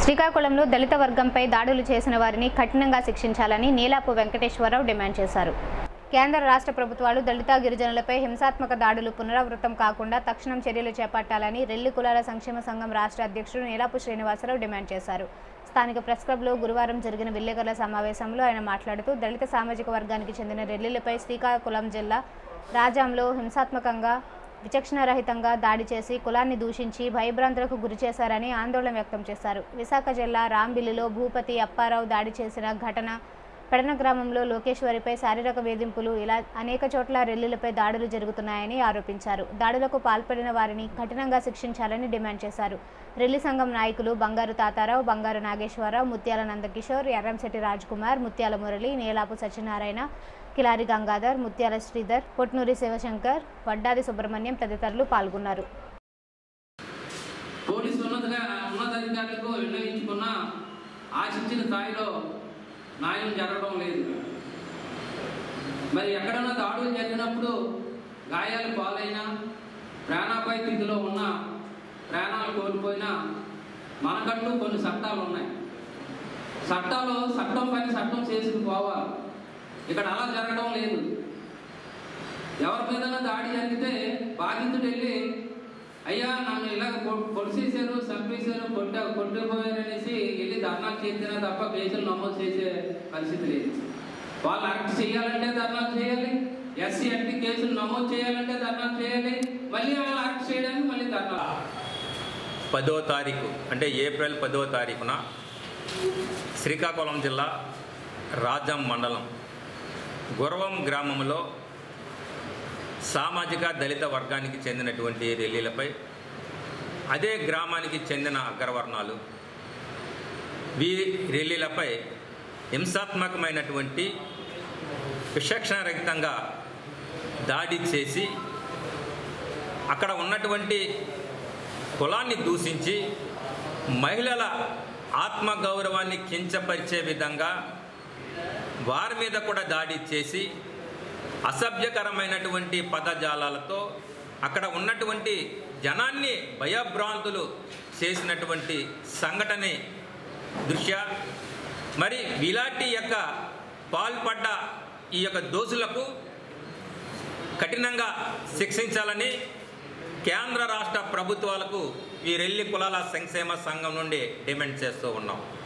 శ్రీకాకుళంలో దళిత వర్గంపై దాడులు చేసిన వారిని కఠినంగా శిక్షించాలని నీలాపు వెంకటేశ్వరరావు డిమాండ్ చేశారు కేంద్ర రాష్ట్ర ప్రభుత్వాలు దళిత గిరిజనులపై హింసాత్మక దాడులు పునరావృతం కాకుండా తక్షణం చర్యలు చేపట్టాలని రెల్లి కులాల సంక్షేమ సంఘం రాష్ట్ర అధ్యక్షుడు నీలాపు శ్రీనివాసరావు డిమాండ్ చేశారు స్థానిక ప్రెస్ క్లబ్లో గురువారం జరిగిన విలేకరుల సమావేశంలో ఆయన మాట్లాడుతూ దళిత సామాజిక వర్గానికి చెందిన రెల్లిలపై శ్రీకాకుళం జిల్లా రాజాంలో హింసాత్మకంగా విచక్షణారహితంగా దాడి చేసి కులాన్ని దూషించి భయభ్రాంతులకు గురి చేశారని ఆందోళన వ్యక్తం చేశారు విశాఖ జిల్లా రాంబిల్లిలో భూపతి అప్పారావు దాడి చేసిన ఘటన పెడన గ్రామంలో లోకేశ్వరిపై శారీరక వేధింపులు ఇలా అనేక చోట్ల రెల్లులపై దాడులు జరుగుతున్నాయని ఆరోపించారు దాడులకు పాల్పడిన వారిని కఠినంగా శిక్షించాలని డిమాండ్ చేశారు రెల్లి సంఘం నాయకులు బంగారు తాతారావు బంగారు నాగేశ్వరరావు ముత్యాల నందకిషోర్ ఎర్రంశెట్టి రాజ్కుమార్ ముత్యాల మురళి నీలాపు సత్యనారాయణ కిలారి గంగాధర్ ముత్యాల శ్రీధర్ పొట్నూరి శివశంకర్ వడ్డాది సుబ్రహ్మణ్యం తదితరులు పాల్గొన్నారు పోలీసు ఉన్నత ఉన్నతాధికారులకు విన్నవించుకున్న ఆశించిన స్థాయిలో న్యాయం జరగడం లేదు మరి ఎక్కడన్నా దాడులు జరిగినప్పుడు గాయాలు పాలైనా ప్రాణాపాయ స్థితిలో ఉన్న ప్రాణాలు కోల్పోయినా మనకంటూ కొన్ని చట్టాలు ఉన్నాయి చట్టాలు చట్టం పని చట్టం చేసుకుని పోవాలి ఇక్కడ అలా జరగడం లేదు ఎవరి మీద దాడి జరిగితే బాధితుడు వెళ్ళి అయ్యా నన్ను ఇలాగ పొ- పొడిచేశారు చంపేశారు కొట్ట కొట్టిపోయారు అనేసి వెళ్ళి ధర్నాలు చేసినా తప్ప కేసులు నమోదు చేసే పరిస్థితి లేదు వాళ్ళు అరెస్ట్ చేయాలంటే ధర్నాలు చేయాలి ఎస్సీ ఎస్టీ కేసులు నమోదు చేయాలంటే ధర్నాలు చేయాలి మళ్ళీ వాళ్ళు అరెస్ట్ చేయడానికి మళ్ళీ ధర్నాలు పదో తారీఖు అంటే ఏప్రిల్ పదో తారీఖున శ్రీకాకుళం జిల్లా రాజం మండలం గురవం గ్రామంలో సామాజిక దళిత వర్గానికి చెందినటువంటి రెల్లీలపై అదే గ్రామానికి చెందిన అగ్రవర్ణాలు వీ రెల్లీలపై హింసాత్మకమైనటువంటి విచక్షణరహితంగా దాడి చేసి అక్కడ ఉన్నటువంటి కులాన్ని దూషించి మహిళల ఆత్మగౌరవాన్ని కించపరిచే విధంగా వారి మీద కూడా దాడి చేసి అసభ్యకరమైనటువంటి పదజాలాలతో అక్కడ ఉన్నటువంటి జనాన్ని భయభ్రాంతులు చేసినటువంటి సంఘటన దృష్ట్యా మరి ఇలాంటి యొక్క పాల్పడ్డ ఈ యొక్క దోషులకు కఠినంగా శిక్షించాలని కేంద్ర రాష్ట్ర ప్రభుత్వాలకు ఈ రెల్లి కులాల సంక్షేమ సంఘం నుండి డిమాండ్ చేస్తూ ఉన్నాం